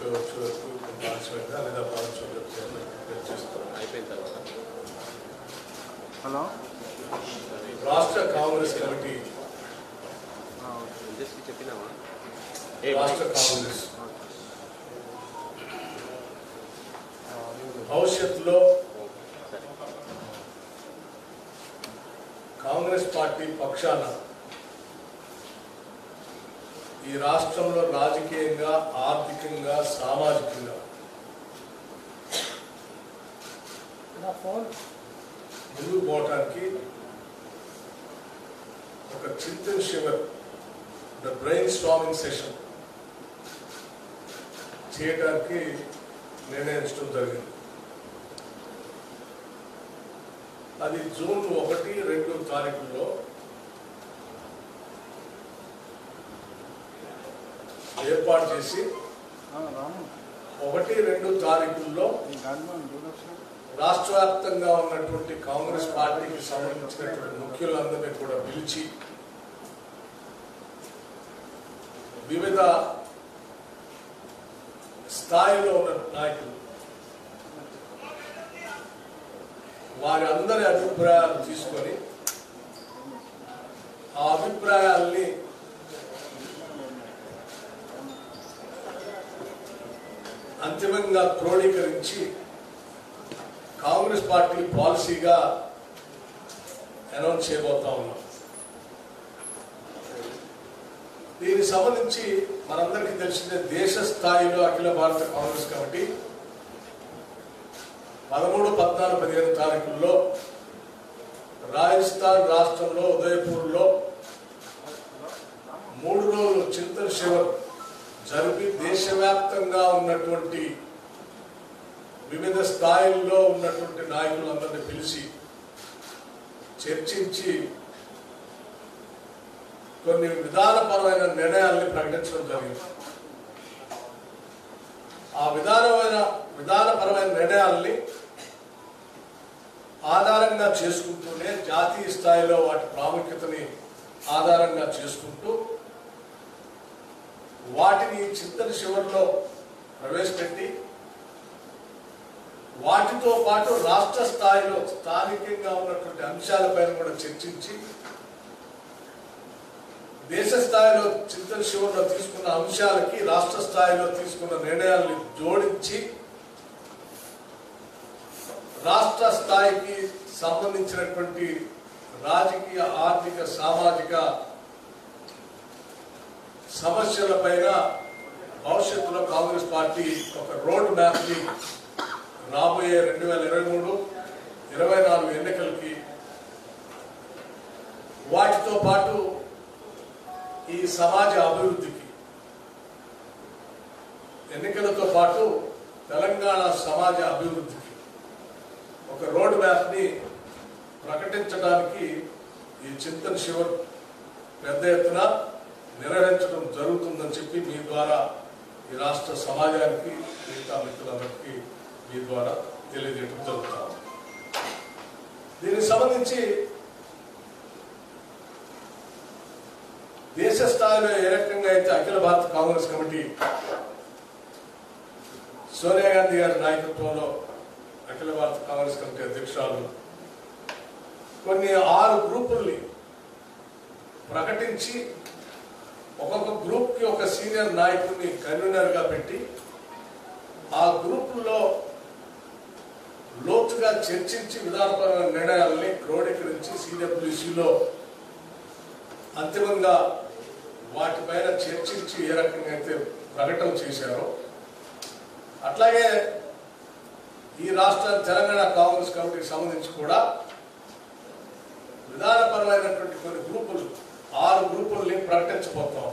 వచ్చే వరకు కొంత ఆలస్యమైందా లేదా పాలసీ చేస్తాం అయిపోయిన తర్వాత హలో రాష్ట్ర కాంగ్రెస్ కమిటీ జస్ట్ చెప్పినావా రాష్ట్ర కాంగ్రెస్ భవిష్యత్తులో సరే కాంగ్రెస్ పార్టీ పక్షాన ఈ రాష్ట్రంలో రాజకీయంగా ఆర్థికంగా సామాజికంగా ముందుకు పోవటానికి ఒక Chintan Shivir the brainstorming session చేయడానికి నిర్ణయించడం జరిగింది అది జూన్ ఒకటి రెండు తారీఖుల్లో ఏర్పాటు చేసి రాము ఒకటి రెండు తారీఖుల్లో ఈ గాంధీ చూడొచ్చు రాష్ట్ర వ్యాప్తంగా ఉన్నటువంటి కాంగ్రెస్ పార్టీకి సంబంధించినటువంటి ముఖ్యులందరినీ కూడా పిలిచి వివిధ స్థాయిలో ఉన్న నాయకులు వారి అందరి అభిప్రాయాలు తీసుకొని ఆ అభిప్రాయాల్ని అంతిమంగా క్రోడీకరించి కాంగ్రెస్ పార్టీ పాలసీగా అనౌన్స్ చేయబోతా ఉన్నాం దీనికి సంబంధించి మనందరికీ తెలిసిందే దేశ స్థాయిలో అఖిల భారత కాంగ్రెస్ కమిటీ పదమూడు పద్నాలుగు పదిహేను తారీఖుల్లో రాజస్థాన్ రాష్ట్రంలో ఉదయపూర్లో మూడు రోజులు చింతన శివర్ జరిపి దేశవ్యాప్తంగా ఉన్నటువంటి వివిధ స్థాయిల్లో ఉన్నటువంటి నాయకులందరినీ పిలిచి చర్చించి కొన్ని విధానపరమైన నిర్ణయాల్ని ప్రకటించడం జరిగింది ఆ విధానమైన విధానపరమైన నిర్ణయాల్ని ఆధారంగా చేసుకుంటూనే జాతీయ స్థాయిలో వాటి ప్రాముఖ్యతని ఆధారంగా చేసుకుంటూ వాటిని చింతన శివరిలో ప్రవేశపెట్టి వాటితో పాటు రాష్ట్ర స్థాయిలో స్థానికంగా ఉన్నటువంటి అంశాలపైన కూడా చర్చించి దేశ స్థాయిలో చింతన శివరిలో తీసుకున్న అంశాలకి రాష్ట్ర స్థాయిలో తీసుకున్న నిర్ణయాల్ని జోడించి రాష్ట్ర స్థాయికి సంబంధించినటువంటి రాజకీయ ఆర్థిక సామాజిక సమస్యలపైన భవిష్యత్తులో కాంగ్రెస్ పార్టీ ఒక రోడ్ మ్యాప్ని రాబోయే రెండు వేల ఇరవై మూడు ఇరవై నాలుగు ఎన్నికలకి వాటితో పాటు ఈ సమాజ అభివృద్ధికి ఎన్నికలతో పాటు తెలంగాణ సమాజ అభివృద్ధికి ఒక రోడ్ మ్యాప్ని ప్రకటించడానికి ఈ చింతన్ శివర్ పెద్ద ఎత్తున నిర్వహించడం జరుగుతుందని చెప్పి మీ ద్వారా ఈ రాష్ట్ర సమాజానికి మిగతా మిత్రులందరికీ మీ ద్వారా తెలియజేయడం జరుగుతా ఉంది. దీనికి సంబంధించి దేశ స్థాయిలో ఏ రకంగా అయితే అఖిల భారత కాంగ్రెస్ కమిటీ సోనియా గాంధీ గారి నాయకత్వంలో అఖిల భారత కాంగ్రెస్ కమిటీ అధ్యక్షురాలు కొన్ని ఆరు గ్రూపుల్ని ప్రకటించి ఒక్కొక్క గ్రూప్కి ఒక సీనియర్ నాయకుడిని కన్వీనర్గా పెట్టి ఆ గ్రూపుల్లో లోతుగా చర్చించి విధానపరమైన నిర్ణయాలని క్రోడీకరించి సిడబ్ల్యూసిలో అంతిమంగా వాటిపైన చర్చించి ఏ రకంగా అయితే ప్రకటన చేశారో అట్లాగే ఈ రాష్ట్ర తెలంగాణ కాంగ్రెస్ కమిటీకి సంబంధించి కూడా విధానపరమైనటువంటి కొన్ని గ్రూపులు ఆరు గ్రూపుల్ని ప్రకటించబోతాం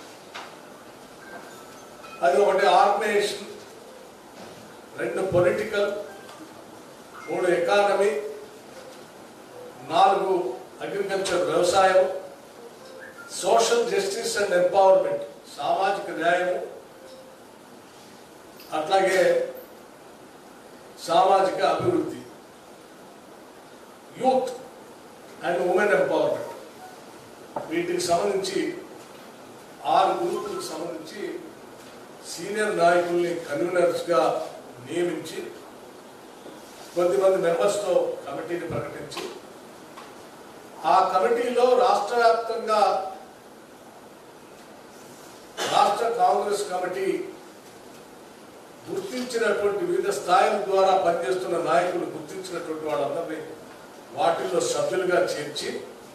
అది ఒకటి ఆర్గనైజేషన్ రెండు పొలిటికల్ మూడు ఎకానమీ నాలుగు అగ్రికల్చర్ వ్యవసాయం సోషల్ జస్టిస్ అండ్ ఎంపవర్మెంట్ సామాజిక న్యాయం అట్లాగే సామాజిక అభివృద్ధి యూత్ అండ్ ఉమెన్ ఎంపవర్మెంట్ వీటికి సంబంధించి ఆరు గ్రూపులకు సంబంధించి సీనియర్ నాయకుల్ని కన్వీనర్స్గా నియమించి కొద్దిమంది మెంబర్స్తో కమిటీని ప్రకటించి ఆ కమిటీలో రాష్ట్ర వ్యాప్తంగా రాష్ట్ర కాంగ్రెస్ కమిటీ గుర్తించినటువంటి వివిధ స్థాయిల ద్వారా పనిచేస్తున్న నాయకులు గుర్తించినటువంటి వాళ్ళందరినీ వాటిల్లో సభ్యులుగా చేర్చి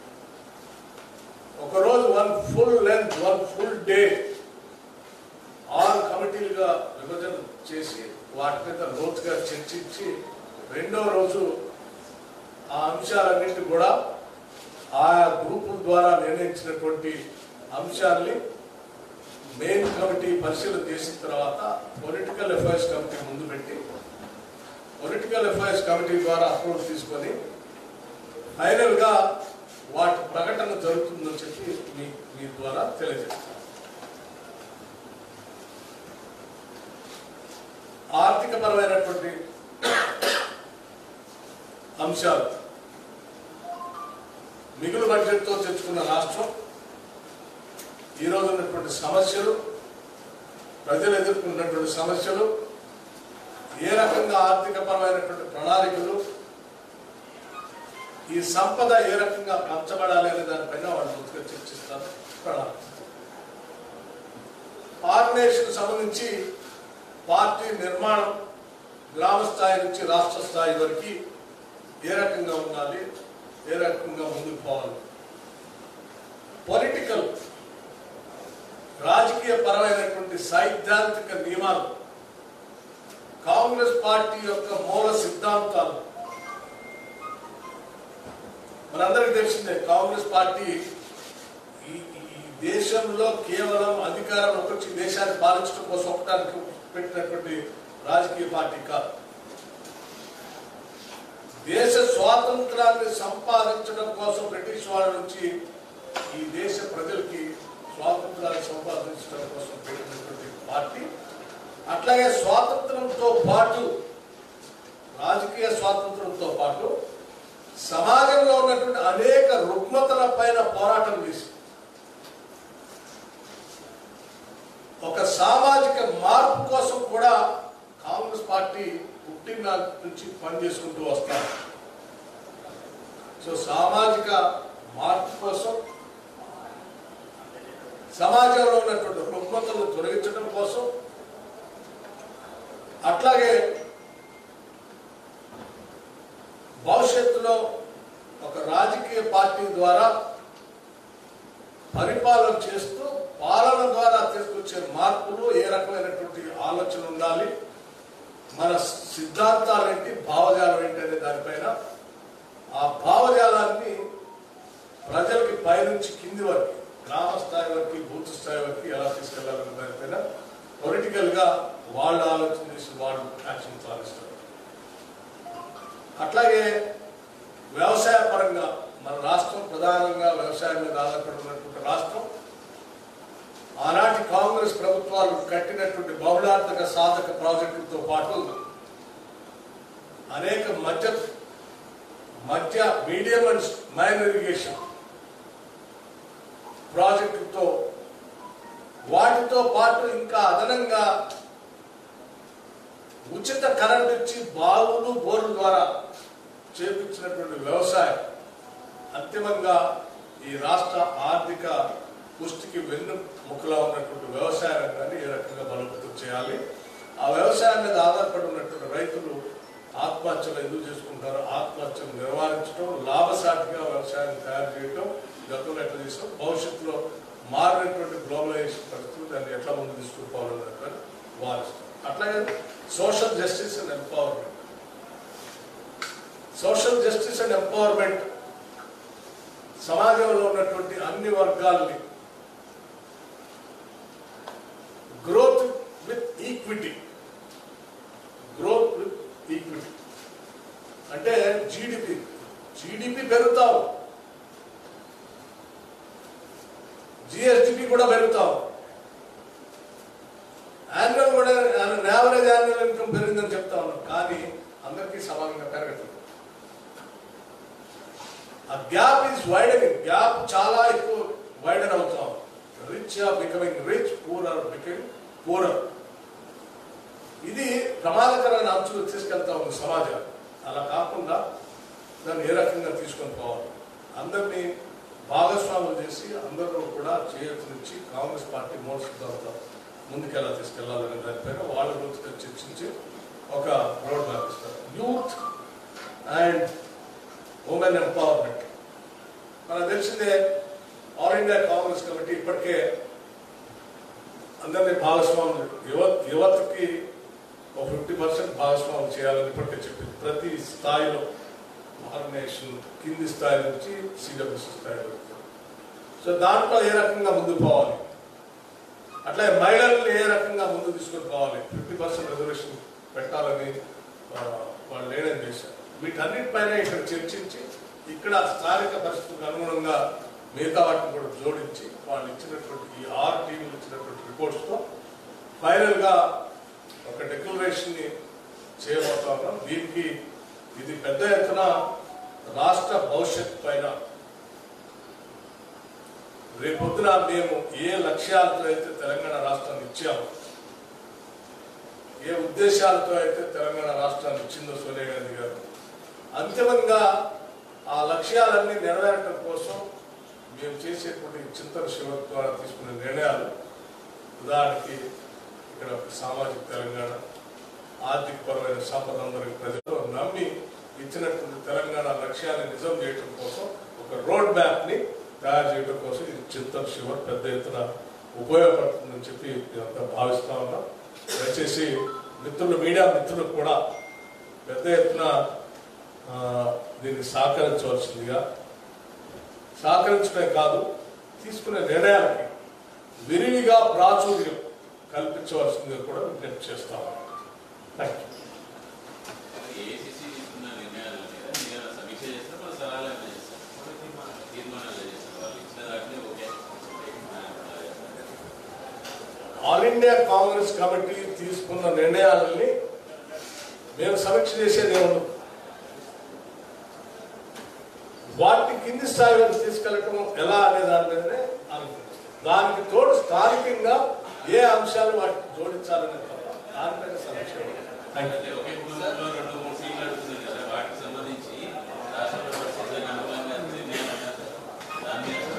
ఒకరోజు one full length one full day ఆరు కమిటీలుగా విభజన చేసి వాటి మీద లోతుగా చర్చించి రెండో రోజు ఆ అంశాలన్నింటి కూడా ఆయా గ్రూపుల ద్వారా నిర్ణయించినటువంటి అంశాల్ని మెయిన్ కమిటీ పరిశీలన చేసిన తర్వాత పొలిటికల్ అఫైర్స్ కమిటీ ముందు పెట్టి పొలిటికల్ అఫైర్స్ కమిటీ ద్వారా అప్రూవల్ తీసుకొని ఫైనల్ గా వాటి ప్రకటన జరుగుతుందని చెప్పి మీ మీ ద్వారా తెలియజేస్తాను ఆర్థికపరమైనటువంటి అంశాలు మిగులు బడ్జెట్తో తెచ్చుకున్న రాష్ట్రం ఈ రోజు ఉన్నటువంటి సమస్యలు ప్రజలు ఎదుర్కొన్నటువంటి సమస్యలు ఏ రకంగా ఆర్థికపరమైనటువంటి ప్రణాళికలు ఈ సంపద ఏ రకంగా పంచబడాలి అనే దానిపైన వాళ్ళు ముందుగా చర్చిస్తారు ప్రణాళిక ఆర్గనైజేషన్ సంబంధించి పార్టీ నిర్మాణం గ్రామ స్థాయి నుంచి రాష్ట్ర స్థాయి వరకు ఏ రకంగా ఉండాలి ఏ రకంగా ముందుకు పోవాలి పొలిటికల్ రాజకీయ పరమైనటువంటి సైద్ధాంతిక నియమాలు కాంగ్రెస్ పార్టీ యొక్క మూల సిద్ధాంతాలు మనందరికీ తెలిసిందే కాంగ్రెస్ పార్టీ ఈ ఈ దేశంలో కేవలం అధికారం వచ్చి దేశాన్ని పాలించడం కోసం ఒకటానికి పెట్టినటువంటి రాజకీయ పార్టీ కాదు దేశ స్వాతంత్రాన్ని సంపాదించడం కోసం బ్రిటిష్ వాళ్ళ నుంచి ఈ దేశ ప్రజలకి స్వాతంత్రాన్ని సంపాదించడం కోసం పెట్టినటువంటి పార్టీ అట్లాగే స్వాతంత్రంతో పాటు రాజకీయ స్వాతంత్రంతో పాటు సమాజంలో ఉన్నటువంటి అనేక రుగ్మతల పైన పోరాటం చేసి ఒక సామాజిక మార్పు కోసం కూడా కాంగ్రెస్ పార్టీ పుట్టిన నుంచి పనిచేసుకుంటూ వస్తారు సో సామాజిక మార్పు కోసం సమాజంలో ఉన్నటువంటి రుగ్మతలను తొలగించడం కోసం అట్లాగే భవిష్యత్తులో ఒక రాజకీయ పార్టీ ద్వారా పరిపాలన చేస్తూ పాలన ద్వారా తీసుకొచ్చే మార్పులు ఏ రకమైనటువంటి ఆలోచన ఉండాలి మన సిద్ధాంతాలు ఏంటి భావజాలం ఏంటి అనే దానిపైన ఆ భావజాలాన్ని ప్రజలకి పైనుంచి కింది వరకు గ్రామ స్థాయి వరకు బూత్ స్థాయి వరకు ఎలా తీసుకెళ్లాలనే దానిపైన పొలిటికల్ గా వాళ్ళు ఆలోచన చేసి వాళ్ళు యాక్షన్ సాధిస్తారు అట్లాగే వ్యవసాయ పరంగా మన రాష్ట్రం ప్రధానంగా వ్యవసాయం మీద ఆధారపడి ఉన్నటువంటి రాష్ట్రం ఆనాటి కాంగ్రెస్ ప్రభుత్వాలు కట్టినటువంటి బహుళార్థక సాధక ప్రాజెక్టులతో పాటు అనేక మధ్య మధ్య మీడియం అండ్ మైనర్ ఇరిగేషన్ ప్రాజెక్టుతో వాటితో పాటు ఇంకా అదనంగా ఉచిత కరెంట్ ఇచ్చి బావులు బోర్ల ద్వారా చేపించినటువంటి వ్యవసాయం అంతిమంగా ఈ రాష్ట్ర ఆర్థిక పుష్టికి వెన్ను ముక్కలా ఉన్నటువంటి వ్యవసాయ రంగాన్ని ఏ రకంగా బలోపేతం చేయాలి ఆ వ్యవసాయం మీద ఆధారపడి ఉన్నటువంటి రైతులు ఆత్మహత్యలు ఎందుకు చేసుకుంటారో ఆత్మహత్యలు నివారించడం లాభసాటిగా వ్యవసాయాన్ని తయారు చేయడం గతంలో ఎట్లా చేసాం భవిష్యత్తులో మారినటువంటి గ్లోబలైజేషన్ పరిస్థితులు దాన్ని ఎట్లా ముందు తీసుకుపోవాలనే దానిపైన వారిస్తాం అట్లాగే social justice and empowerment social justice and empowerment సమాజంలో ఉన్నటువంటి అన్ని వర్గాల్ని growth with equity growth with equity అంటే జీడిపి జీడిపి పెరుగుతావు జిఎస్డిపి కూడా పెరుగుతావు యాన్యువల్ కూడా యావరేజ్ యాన్యువల్ ఇన్కమ్ పెరిగిందని చెప్తా ఉన్నాం కానీ అందరికీ సమానంగా పెరగట్లేదు ఆ గ్యాప్ ఈజ్ వైడనింగ్ గ్యాప్ చాలా ఎక్కువ వైడన్ అవుతాం rich are becoming rich poor are becoming poorer ఇది ప్రమాదకరమైన అంచులు తీసుకెళ్తా ఉంది సమాజం అలా కాకుండా దాన్ని ఏ రకంగా తీసుకొని పోవాలి అందరినీ భాగస్వాములు చేసి అందరూ కూడా చేయొచ్చి కాంగ్రెస్ పార్టీ మోడల్ సిద్ధాంతం ముందుకెలా తీసుకెళ్లాలనే దానిపైన వాళ్ళ గురించి చర్చించి ఒక రోడ్ మ్యాప్ ఇస్తారు యూత్ అండ్ ఉమెన్ ఎంపవర్మెంట్ మనకు తెలిసిందే ఆల్ ఇండియా కాంగ్రెస్ కమిటీ ఇప్పటికే అందరినీ భాగస్వాములు యువత యువతకి ఒక ఫిఫ్టీ పర్సెంట్ భాగస్వాములు చేయాలని ఇప్పటికే చెప్పింది ప్రతి స్థాయిలో ఆర్గనైజేషన్ కింది స్థాయి నుంచి సిడబ్ల్యూసి స్థాయి వరకు సో దాంట్లో ఏ రకంగా ముందుకు పోవాలి అట్లే మహిళల్ని ఏ రకంగా ముందు తీసుకొని పోవాలి ఫిఫ్టీ పర్సెంట్ రిజర్వేషన్ పెట్టాలని ఆ, వాళ్ళు లేడం చేశారు వీటన్నిటిపైన ఇక్కడ చర్చించి ఇక్కడ స్థానిక పరిస్థితులకు అనుగుణంగా మిగతా వాటిని కూడా జోడించి వాళ్ళు ఇచ్చినటువంటి ఈ ఆరు టీవీలు ఇచ్చినటువంటి రిపోర్ట్స్తో ఫైనల్గా ఒక డిక్లరేషన్ ని చేయబోతా ఉన్నాం దీనికి ఇది పెద్ద ఎత్తున రాష్ట్ర భవిష్యత్ పైన రేపొద్దున మేము ఏ లక్ష్యాలతో అయితే తెలంగాణ రాష్ట్రాన్ని ఇచ్చామో ఏ ఉద్దేశాలతో అయితే తెలంగాణ రాష్ట్రాన్ని ఇచ్చిందో సోనియా గాంధీ గారు అంతిమంగా ఆ లక్ష్యాలన్నీ నెరవేరటం కోసం మేము చేసేటువంటి చింతన శివ ద్వారా తీసుకునే నిర్ణయాలు ఉదాహరణకి ఇక్కడ ఒక సామాజిక తెలంగాణ ఆర్థిక పరమైన సంపద అందరికి ప్రజలు నమ్మి ఇచ్చినటువంటి తెలంగాణ లక్ష్యాన్ని నిజం చేయడం కోసం ఒక రోడ్ మ్యాప్ ని తయారు చేయడం కోసం ఇది చింతన శివ పెద్ద ఎత్తున ఉపయోగపడుతుందని చెప్పి మేమంతా భావిస్తా ఉన్నాం దయచేసి మిత్రులు మీడియా మిత్రులకు కూడా పెద్ద ఎత్తున ఆ, దీన్ని సహకరించవలసిందిగా సహకరించడమే కాదు తీసుకునే నిర్ణయాలకి విరివిగా ప్రాచుర్యం కల్పించవలసిందిగా కూడా విజ్ఞప్తి చేస్తాం థ్యాంక్ యూ ఏసీసీ తీసుకున్న నిర్ణయాల మీద మీరు సమీక్ష చేస్తారు వాళ్ళు సలహాలు ఏమైనా చేస్తారు తీర్మానాలు చేస్తారు వాళ్ళు ఇచ్చిన దాంట్లో okay all India Congress committee తీసుకున్న నిర్ణయాలని మేము సమీక్ష చేసేది ఏముండదు వాటిని కింది స్థాయి వరకు తీసుకెళ్ళటం ఎలా అనే దాని మీదనే ఆలోచిస్తాం దానికి తోడు స్థానికంగా ఏ అంశాలు వాటికి జోడించాలనే తప్ప దానిపైన సమీక్ష ఉండదు. Thank you. అంటే ఒకే కుటుంబంలో రెండు మూడు సీట్లు అడుగుతుంది కదా వాటికి సంబంధించి రాష్ట్ర పరిస్థితులకు అనుకూలంగా నిర్ణయాలు అన్నారు. దాని మీద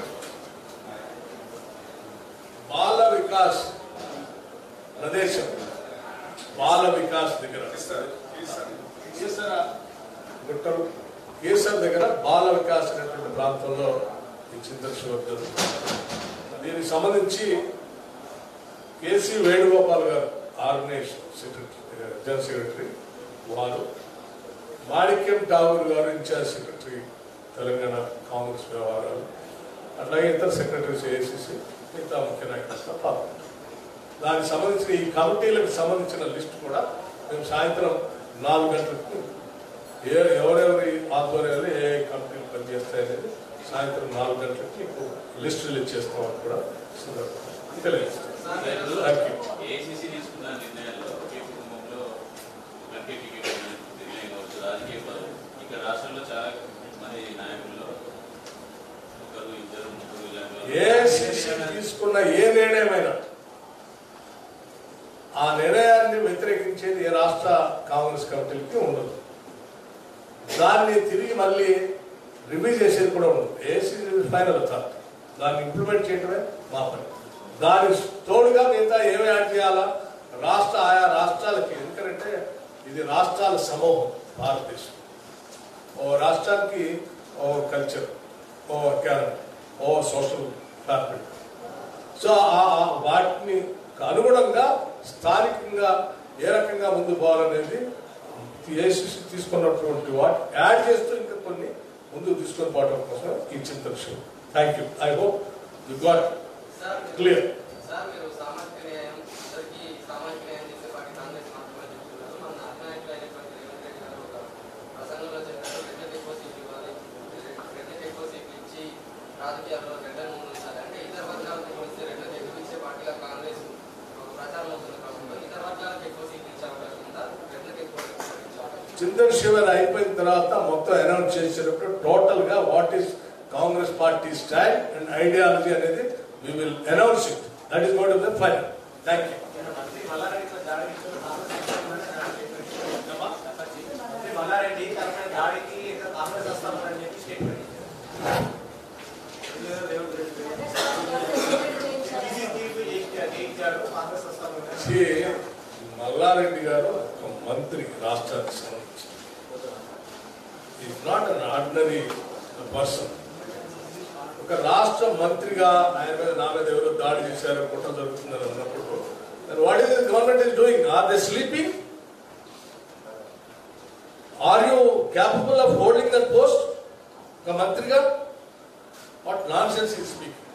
బాల వికాస్ ప్రదేశం బాల వికాస్ దగ్గర కేసర గుట్టలు కేసర్ దగ్గర బాల వికాస్ అనేటువంటి ప్రాంతంలో ఈ చింతన శివర్ జరుగుతుంది దీనికి సంబంధించి కేసీ వేణుగోపాల్ గారు ఆర్గనైజేషన్ సెక్రటరీ జనరల్ సెక్రటరీ వారు మాణిక్యం ఠాగూర్ గారు ఇన్ఛార్జ్ సెక్రటరీ తెలంగాణ కాంగ్రెస్ వ్యవహారాలు అట్లాగే ఇతర సెక్రటరీస్ ఏఐసిసి మిగతా ముఖ్య నాయకులతో పాల్గొంటారు దానికి సంబంధించిన ఈ కమిటీలకు సంబంధించిన లిస్ట్ కూడా మేము సాయంత్రం నాలుగు గంటలకు ఏ ఎవరెవరి ఆధ్వర్యంలో ఏ ఏ కమిటీలు పనిచేస్తాయనేది సాయంత్రం నాలుగు గంటలకు మీకు లిస్ట్ రిలీజ్ చేస్తామని కూడా సందర్భంగా తెలియజేస్తాం థ్యాంక్ యూ ఏసీసీ తీసుకున్న నిర్ణయాల్లో ఒకే కుటుంబంలో ఒకే టికెట్ అనే నిర్ణయం కావచ్చు రాజకీయ పదవి ఇక్కడ రాష్ట్రంలో చాలా మంది నాయకుల్లో ఒకరు ఇద్దరు ముగ్గురు ఇలాంటి ఏఐసిసి తీసుకున్న ఏ నిర్ణయమైనా ఆ నిర్ణయాన్ని వ్యతిరేకించేది ఏ రాష్ట్ర కాంగ్రెస్ కమిటీలకి ఉండదు దాన్ని తిరిగి మళ్ళీ రివ్యూ చేసేది కూడా ఉండదు ఏఐసిసి ఫైనల్ అవుతారు దాన్ని ఇంప్లిమెంట్ చేయడమే మా పని దాని తోడుగా మిగతా ఏమి యాడ్ చేయాలా రాష్ట్ర ఆయా రాష్ట్రాలకి ఎందుకంటే ఇది రాష్ట్రాల సమూహం భారతదేశం ఓ రాష్ట్రానికి ఓ కల్చర్ ఓ అకాడమీ ఓ సోషల్ ఫ్యాబ్రిక్ సో ఆ ఆ వాటిని అనుగుణంగా స్థానికంగా ఏ రకంగా ముందు పోవాలనేది ఏసీసీ తీసుకున్నటువంటి వాటి యాడ్ చేస్తూ ఇంకా కొన్ని ముందుకు తీసుకొని పోవడం కోసం ఈ చింతన షో thank you I hope you got sir clear sir మీరు సామాజిక న్యాయం అందరికీ సామాజిక న్యాయం చేసే పార్టీ కాంగ్రెస్ మాత్రమే చెప్తున్నారు మన అధినాయకులు అయినటువంటి రేవంత్ రెడ్డి గారు ఒక ప్రసంగంలో చెప్పారు రెండుకి ఎక్కువ సీట్లు ఇవ్వాలి రెండుకి ఎక్కువ సీట్లు ఇచ్చి రాజకీయాల్లో రెండని ముందు ఉంచాలి అంటే ఇతర వర్గాలకు పోలిస్తే రెండుకి ఎక్కువ ఇచ్చే పార్టీగా కాంగ్రెస్ ఒక ప్రచారం అవుతుంది క్రమంలో ఇతర వర్గాలకు ఎక్కువ సీట్లు ఇచ్చే అవకాశం ఉందా రెండుకి ఎక్కువ సీట్లు ఇచ్చే అవకాశం ఉందా? చింతన్ శివర్ అయిపోయిన తర్వాత మొత్తం అనౌన్స్ చేసేటప్పుడు టోటల్ గా what is Congress party stand and ideology అనేది we will announce it that is got the final thank you మంత్రి మల్లారెడ్డి జారీ కాంగ్రెస్ దాడికి ఇంకా కాంగ్రెస్ వస్తామని చెప్పి స్టేట్మెంట్ ఇచ్చారు సీసీటీవీ చేయించారు కాంగ్రెస్ వస్తామని సి మల్లారెడ్డి గారు ఒక మంత్రి రాష్ట్రానికి సంబంధించి is not an ordinary person ఒక రాష్ట్ర మంత్రిగా ఆయన మీద నా మీద ఎవరో దాడి చేశారు కుట్ర జరుగుతుందని అన్నప్పుడు what is government is doing are they sleeping are you capable of holding that post ఒక మంత్రిగా what nonsense is speaking